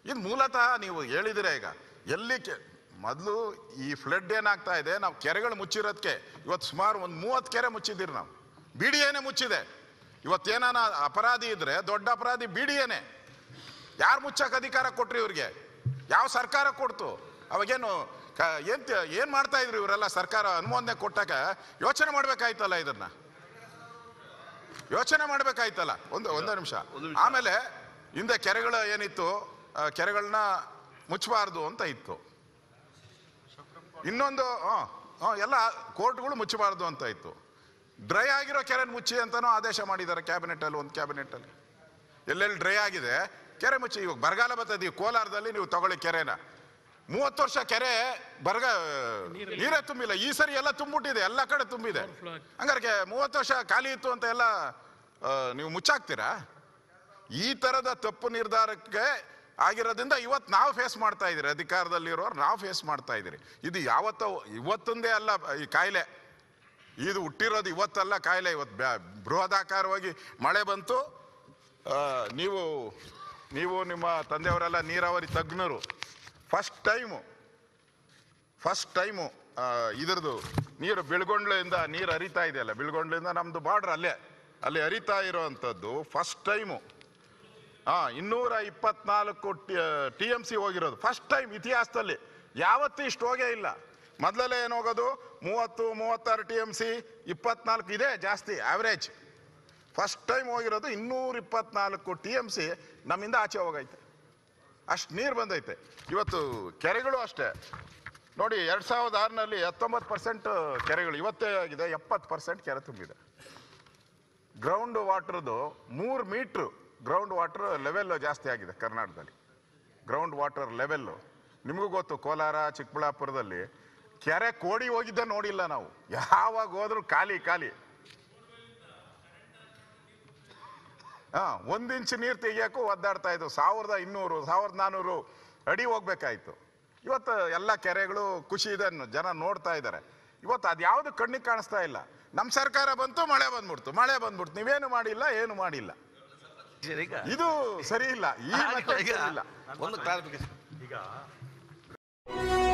ಇದು ಮೂಲತಃ ನೀವು ಹೇಳಿದಿರ ಈಗ ಎಲ್ಲಿ ಕೆ ಮೊದಲು ಈ ಫ್ಲಡ್ ಏನಾಗ್ತಾ ಇದೆ ನಾವು ಕೆರೆಗಳು ಮುಚ್ಚಿರೋದಕ್ಕೆ ಇವತ್ತು ಸುಮಾರು ಒಂದು ಮೂವತ್ತು ಕೆರೆ ಮುಚ್ಚಿದ್ದೀರಿ ನಾವು ಬಿ ಡಿ ಎನೇ ಮುಚ್ಚಿದೆ ಇವತ್ತೇನಾನ ಅಪರಾಧಿ ಇದ್ರೆ ದೊಡ್ಡ ಅಪರಾಧಿ ಬಿ ಡಿ ಎನೇ ಯಾರು ಮುಚ್ಚಕ್ಕೆ ಅಧಿಕಾರ ಕೊಟ್ರಿ ಇವ್ರಿಗೆ ಯಾವ ಸರ್ಕಾರ ಕೊಡ್ತು ಅವಾಗೇನು ಕ ಏನ್ ತ- ಏನ್ ಮಾಡ್ತಾ ಇದ್ರು ಇವರೆಲ್ಲ ಸರ್ಕಾರ ಅನುಮೋದನೆ ಕೊಟ್ಟಾಗ ಯೋಚನೆ ಮಾಡ್ಬೇಕಾಯ್ತಲ್ಲ ಇದನ್ನ ಯೋಚನೆ ಮಾಡ್ಬೇಕಾಯ್ತಲ್ಲ ಒಂದು ಒಂದು ನಿಮಿಷ ಆಮೇಲೆ ಹಿಂದೆ ಕೆರೆಗಳು ಏನಿತ್ತು ಆ, ಕೆರೆಗಳನ್ನ ಮುಚ್ಚಬಾರ್ದು ಅಂತ ಇತ್ತು ಇನ್ನೊಂದು ಹಾ, ಹಾ, ಎಲ್ಲ ಕೋರ್ಟ್ಗಳು ಮುಚ್ಚಬಾರ್ದು ಅಂತ ಇತ್ತು ಡ್ರೈ ಆಗಿರೋ ಕೆರೆ ಮುಚ್ಚಿ ಅಂತಾನೂ ಆದೇಶ ಮಾಡಿದ್ದಾರೆ ಕ್ಯಾಬಿನೆಟ್ ಅಲ್ಲಿ ಒಂದು ಕ್ಯಾಬಿನೆಟ್ ಅಲ್ಲಿ ಎಲ್ಲೆಲ್ಲಿ ಡ್ರೈ ಆಗಿದೆ ಕೆರೆ ಮುಚ್ಚಿ ಇವಾಗ ಬರಗಾಲ ಬರ್ತದೆ ಈ ಕೋಲಾರದಲ್ಲಿ ನೀವು ತಗೊಳ್ಳಿ ಕೆರೆನ ಮೂವತ್ತು ವರ್ಷ ಕೆರೆ ಬರಗ ನೀರೇ ತುಂಬಿಲ್ಲ ಈ ಸರಿ ಎಲ್ಲ ತುಂಬಿಟ್ಟಿದೆ ಎಲ್ಲ ಕಡೆ ತುಂಬಿದೆ ಹಂಗಾರೆ ಕೆ- ಮೂವತ್ತು ವರ್ಷ ಖಾಲಿ ಇತ್ತು ಅಂತ ಎಲ್ಲ ಆ, ನೀವು ಮುಚ್ಚಾಕ್ತೀರಾ ಈ ತರದ ತಪ್ಪು ನಿರ್ಧಾರಕ್ಕೆ ಆಗಿರೋದ್ರಿಂದ ಇವತ್ತು ನಾವು ಫೇಸ್ ಮಾಡ್ತಾ ಇದ್ದೀರಿ ಅಧಿಕಾರದಲ್ಲಿರೋರು ನಾವು ಫೇಸ್ ಮಾಡ್ತಾ ಇದ್ದೀರಿ ಇದು ಯಾವತ್ತ ಇವತ್ತೊಂದೇ ಅಲ್ಲ ಈ ಕಾಯಿಲೆ ಇದು ಹುಟ್ಟಿರೋದು ಇವತ್ತಲ್ಲ ಕಾಯಿಲೆ ಇವತ್ತು ಬ್ಯಾ- ಬೃಹದಾಕಾರವಾಗಿ ಮಳೆ ಬಂತು ಆ, ನೀವು ನೀವು ನಿಮ್ಮ ತಂದೆಯವರೆಲ್ಲ ನೀರಾವರಿ ತಜ್ಞರು ಫಸ್ಟ್ ಟೈಮು ಫಸ್ಟ್ ಟೈಮು ಇದ್ರದ್ದು ನೀರು ಬೆಳಗೊಂಡ್ಲಿಂದ ನೀರು ಹರಿತಾ ಇದೆಯಲ್ಲ ಬೆಳಗೊಂಡ್ಲಿಂದ ನಮ್ಮದು ಬಾರ್ಡ್ರ್ ಅಲ್ಲೇ ಅಲ್ಲಿ ಹರಿತಾ ಇರೋವಂಥದ್ದು ಫಸ್ಟ್ ಟೈಮು ಹಾ ಇನ್ನೂರ ಇಪ್ಪತ್ನಾಲ್ಕು ಟಿ ಎಮ್ ಸಿ ಹೋಗಿರೋದು ಫಸ್ಟ್ ಟೈಮ್ ಇತಿಹಾಸದಲ್ಲಿ ಯಾವತ್ತೂ ಇಷ್ಟು ಹೋಗೇ ಇಲ್ಲ ಮೊದಲಲ್ಲೇ ಏನು ಹೋಗೋದು ಮೂವತ್ತು ಮೂವತ್ತಾರು ಟಿ ಎಮ್ ಸಿ ಇಪ್ಪತ್ನಾಲ್ಕು ಇದೆ ಜಾಸ್ತಿ ಆವ್ರೇಜ್ ಫಸ್ಟ್ ಟೈಮ್ ಹೋಗಿರೋದು ಇನ್ನೂರ ಇಪ್ಪತ್ನಾಲ್ಕು ಟಿ ಎಮ್ ಸಿ ನಮ್ಮಿಂದ ಆಚೆ ಹೋಗೈತೆ ಅಷ್ಟು ನೀರು ಬಂದೈತೆ ಇವತ್ತು ಕೆರೆಗಳು ಅಷ್ಟೇ ನೋಡಿ ಎರಡು ಸಾವಿರದ ಆರಿನಲ್ಲಿ ಹತ್ತೊಂಬತ್ತು ಪರ್ಸೆಂಟ್ ಕೆರೆಗಳು ಇವತ್ತೇ ಆಗಿದೆ ಎಪ್ಪತ್ತು ಪರ್ಸೆಂಟ್ ಕೆರೆ ತುಂಬಿದೆ ಗ್ರೌಂಡ್ ವಾಟರ್ದು ಮೂರು ಮೀಟ್ರು ಗ್ರೌಂಡ್ ವಾಟರ್ ಲೆವೆಲ್ ಜಾಸ್ತಿ ಆಗಿದೆ ಕರ್ನಾಟಕದಲ್ಲಿ ಗ್ರೌಂಡ್ ವಾಟರ್ ಲೆವೆಲ್ಲು ನಿಮಗೂ ಗೊತ್ತು ಕೋಲಾರ ಚಿಕ್ಕಬಳ್ಳಾಪುರದಲ್ಲಿ ಕೆರೆ ಕೋಡಿ ಹೋಗಿದ್ದೆ ನೋಡಿಲ್ಲ ನಾವು ಯಾವಾಗ ಹೋದ್ರು ಖಾಲಿ ಖಾಲಿ ಹಾ ಒಂದು ಇಂಚ್ ನೀರು ತೆಗಿಯೋಕ್ಕೂ ಒದ್ದಾಡ್ತಾ ಇದ್ವು ಸಾವಿರದ ಇನ್ನೂರು ಸಾವಿರದ ನಾನ್ನೂರು ಅಡಿ ಹೋಗ್ಬೇಕಾಯ್ತು ಇವತ್ತು ಎಲ್ಲ ಕೆರೆಗಳು ಖುಷಿ ಇದೆ ಅನ್ನೋ ಜನ ನೋಡ್ತಾ ಇದ್ದಾರೆ ಇವತ್ತು ಅದು ಯಾವುದು ಕಣ್ಣಿಗೆ ಕಾಣಿಸ್ತಾ ಇಲ್ಲ ನಮ್ಮ ಸರ್ಕಾರ ಬಂತು ಮಳೆ ಬಂದ್ಬಿಡ್ತು ಮಳೆ ಬಂದ್ಬಿಡ್ತು ನೀವೇನು ಮಾಡಿಲ್ಲ ಏನು ಮಾಡಿಲ್ಲ ಈಗ ಇದು ಸರಿ ಇಲ್ಲ ಈ method ಈಗ ಸರಿ ಇಲ್ಲ ಒಂದು ಕ್ಲಾರಿಫಿಕೇಶನ್ ಈಗ